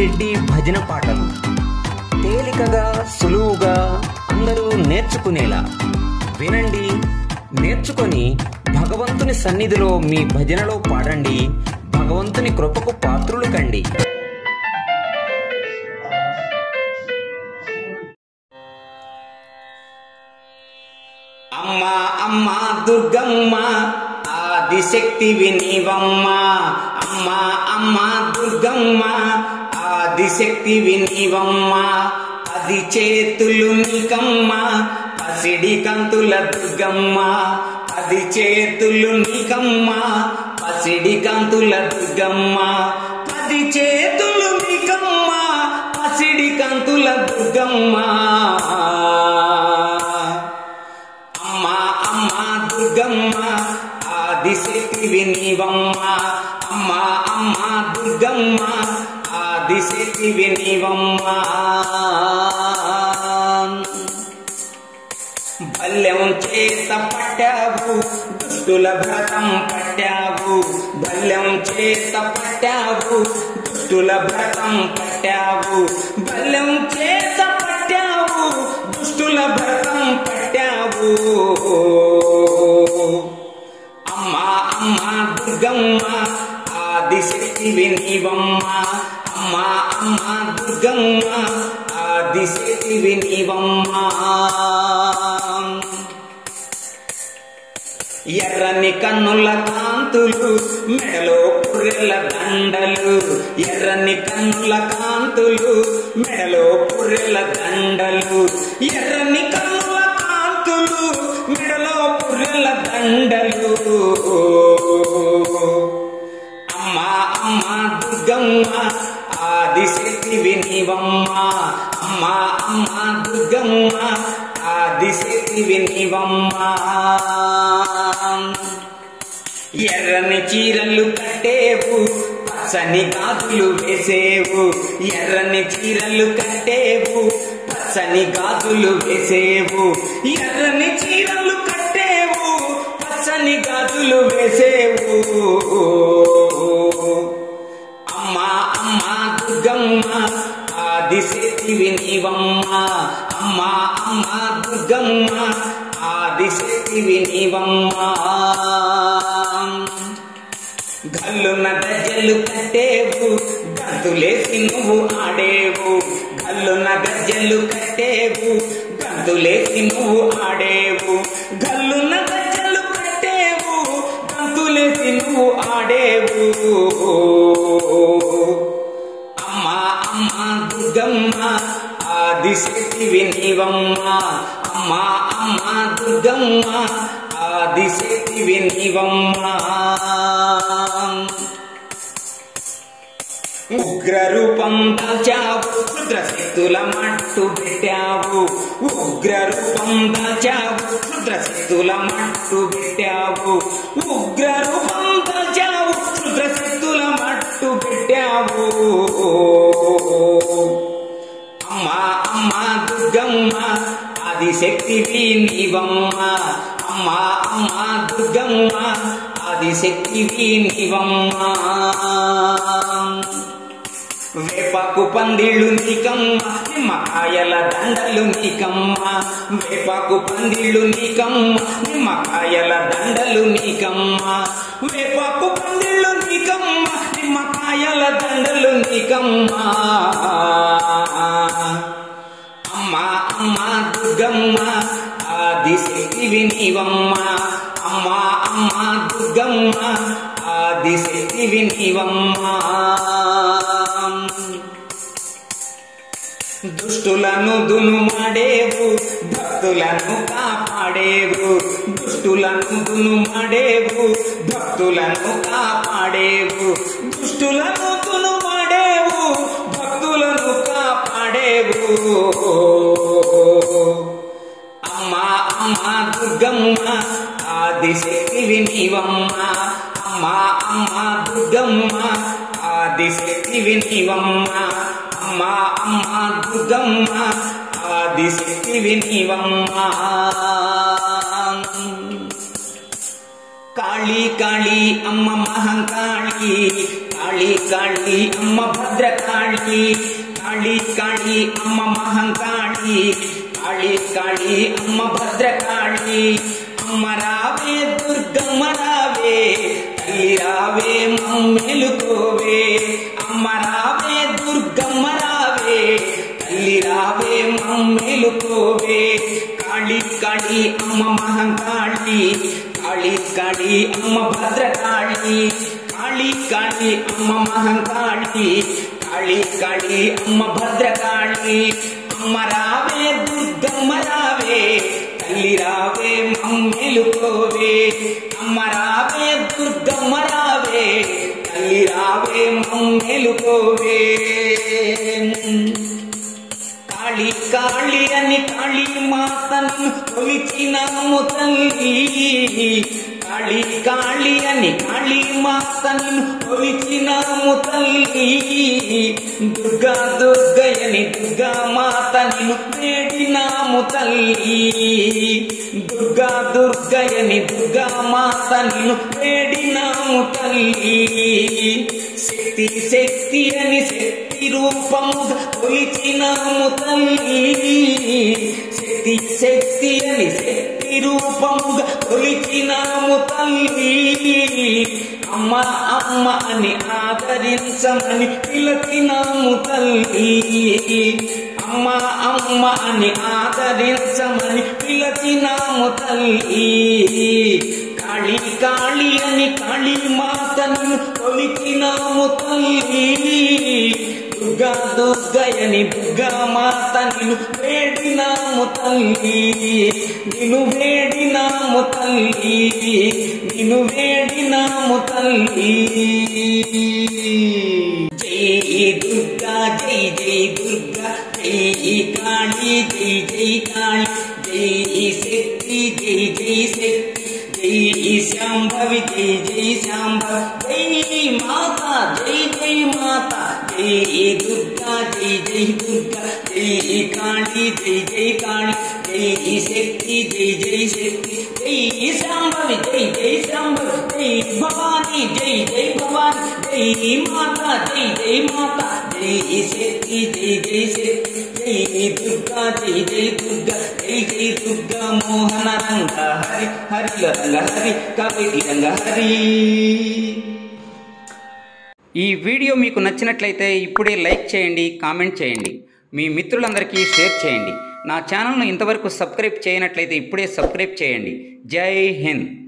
రెడ్డి భజన పాటలు తేలికగా సులువుగా అందరూ నేర్చుకునేలా వినండి నేర్చుకొని భగవంతుని సన్నిధిలో మీ భజనలో పాడండి భగవంతుని కృపకు పాత్రులు కండి అమ్మా అమ్మా దుర్గమ్మ ఆదిశక్తివి నీవమ్మ అమ్మా అమ్మా దుర్గమ్మ ఆదిశక్తివి నీవమ్మ పది చేతులు నీకమ్మ పసిడి కంతుల దుర్గమ్మ పది చేతులు నీకమ్మ పసిడి కంతుల దుర్గమ్మ పది చేతులు నీకమ్మ పసిడి కంతుల దుర్గమ్మ అమ్మా అమ్మా దుర్గమ్మ ఆదిశక్తివి నీవమ్మ అమ్మా అమ్మా దుర్గమ్మ ఆదిశక్తివి నీవమ్మ బల్యం చేత పట్టావు దుష్టుల భ్రతం పట్టావు బల్యం చేత పట్టావు దుష్టుల భ్రతం పట్టావు బల్యం చేత పట్టావు దుష్టుల భ్రతం పట్టావు అమ్మా అమ్మా దుర్గమ్మ ఆదిశక్తివి నీవమ్మ అమ్మా అమ్మా దుర్గమ్మ ఆదిశక్తివి నీవమ్మ ఎర్రని కన్నుల కాంతులు మెడలో పుర్రెల దండలు ఎర్రని కన్నుల కాంతులు మెడలో పుర్రెల దండలు ఎర్రని కన్నుల కాంతులు మెడలో పుర్రెల దండలు అమ్మా అమ్మా దుర్గమ్మ ఆదిశక్తివి నీవమ్మ అమ్మా అమ్మా దుర్గమ్మ ఆదిశక్తివి నీవమ్మ ఎర్రని చీరలు కట్టేవు పచ్చని గాజులు వేసేవు ఎర్రని చీరలు కట్టేవు పచ్చని గాజులు వేసేవు ఎర్రని చీరలు కట్టేవు పచ్చని గాజులు వేసేవు అమ్మా అమ్మా దుర్గమ్మ ఆదిశక్తివి నీవమ్మ అమ్మా అమ్మా దుర్గమ్మ ఆదిశక్తివి నీవమ్మ గల్లున గజ్జలు కట్టేవు గంతులేసి నువ్వు ఆడేవు గల్లున గజ్జలు కట్టేవు గంతులేసి నువ్వు ఆడేవు గల్లున గజ్జలు కట్టేవు గంతులేసి నువ్వు ఆడేవు అమ్మా అమ్మా దుర్గమ్మ ఆదిశక్తివి నీవమ్మ అమ్మా అమ్మా దుర్గమ్మ ఆదిశక్తివి నీవమ్మ ఉగ్ర రూపం దాచావు రుద్రశక్తుల మట్టు పెట్టావు ఉగ్ర రూపం దాచావు రుద్రశక్తుల మట్టు పెట్టావు ఉగ్ర రూపం దాచావు రుద్రశక్తుల మట్టు పెట్టావు అమ్మా అమ్మా దుర్గమ్మ ఆదిశక్తివి నీవమ్మ అమ్మా అమ్మా దుర్గమ్మ ఆదిశక్తివి నీవమ్మ వేపాకు పందిళ్ళు నీకమ్మ నిమ్మకాయల దండలు నీకమ్మ వేపాకు పందిళ్ళు నీకమ్మ నిమ్మకాయల దండలు నీకమ్మ వేపాకు పందిళ్ళు నీకమ్మ నిమ్మకాయల దండలు నీకమ్మ అమ్మా అమ్మా దుర్గమ్మ ఆదిశక్తివి నీవమ్మ అమ్మా అమ్మా దుర్గమ్మ ఆదిశక్తివి నీవమ్మ దుష్టులను దును మాడేవు భక్తులను కాపాడేవు దుష్టులను దును మాడేవు భక్తులను కాపాడేవు దుష్టులను దును మాడేవు భక్తులను కాపాడేవు అమ్మా అమ్మా దుర్గమ్మ ఆదిశక్తివి నీవమ్మ అమ్మా అమ్మా దుర్గమ్మ ఆదిశక్తివి నీవమ్మ అమ్మా అమ్మా దుర్గమ్మ ఆదిశక్తివి నీవమ్మ కాళీ కాళీ అమ్మ మహంకాళి కాళీ కాళీ అమ్మ భద్రకాళి కాళి కాళి కాళి అమ్మ మహంకాళి కాళి కాళి అమ్మ భద్రకాళి అమ్మ రావే దుర్గమ్మ రావే తల్లి రావే మమ్మేలుకోవే అమ్మ రావే దుర్గమ్మ రావే తల్లి రావే మమ్మేలుకోవే కాళి కాళి అమ్మ మహంకాళి కాళి కాళి అమ్మ భద్రకాళి కాళి కాళి అమ్మ మహంకాళి కాళి కాళి అమ్మ భద్రకాళి అమ్మ రావే దుర్గమ్మ రావే తల్లి రావే మమ్మేలుకోవే అమ్మ రావే దుర్గమ్మ రావే తల్లి రావే మమ్మేలుకోవే కాళి కాళి అని కాళి మాతను కొలిచినాము తల్లి కాళి కాళి అని కాళి మాతను కొలిచినాము తల్లి దుర్గా దుర్గయని దుర్గా మాతను వేడినాము తల్లి దుర్గా దుర్గయని దుర్గా మాతను వేడినాము తల్లి శక్తి శక్తి అని శక్తి రూపముగా కొలిచినాము తల్లి శక్తి శక్తి అని శక్తి రూపముగా కొలిచినాము తల్లి అమ్మ అమ్మ అని ఆదరించమని పిలచినాము తల్లి అమ్మ అమ్మ అని ఆదరించమని పిలచినాము తల్లి కాళీ కాళీ అని కాళీ మాతను కొలిచినాము తల్లి దుర్గా దుర్గయని దుర్గా మాతను వేడినాము తల్లి నిన్ను వేడినాము తల్లి నిన్ను వేడినాము తల్లి జై దుర్గా జై జై దుర్గా జై కాళీ జై జై కాళీ జై శక్తి జై జై శక్తి జై శాంభవి జై జై శాంభ జై మాతా జై జై మాతా జై దుర్గా జై జై దుర్గా జై కాళీ జై జై కాళీ జై శక్తి జై జై శక్తి జై శాంభవి జై జై శాంభవి జై భవాని జై జై భవాని జై మాతా జై జై మాతా జై శక్తి జై జై శక్తి జై దుర్గా జై జై దుర్గా జై జై దుర్గా మోహన రంగ హరి హరిల రంగ హరి కవిటి రంగ హరి ఈ వీడియో మీకు నచ్చినట్లయితే ఇప్పుడే లైక్ చేయండి కామెంట్ చేయండి మీ మిత్రులందరికీ షేర్ చేయండి నా ఛానల్ను ఇంతవరకు సబ్స్క్రైబ్ చేయనట్లయితే ఇప్పుడే సబ్స్క్రైబ్ చేయండి జై హింద్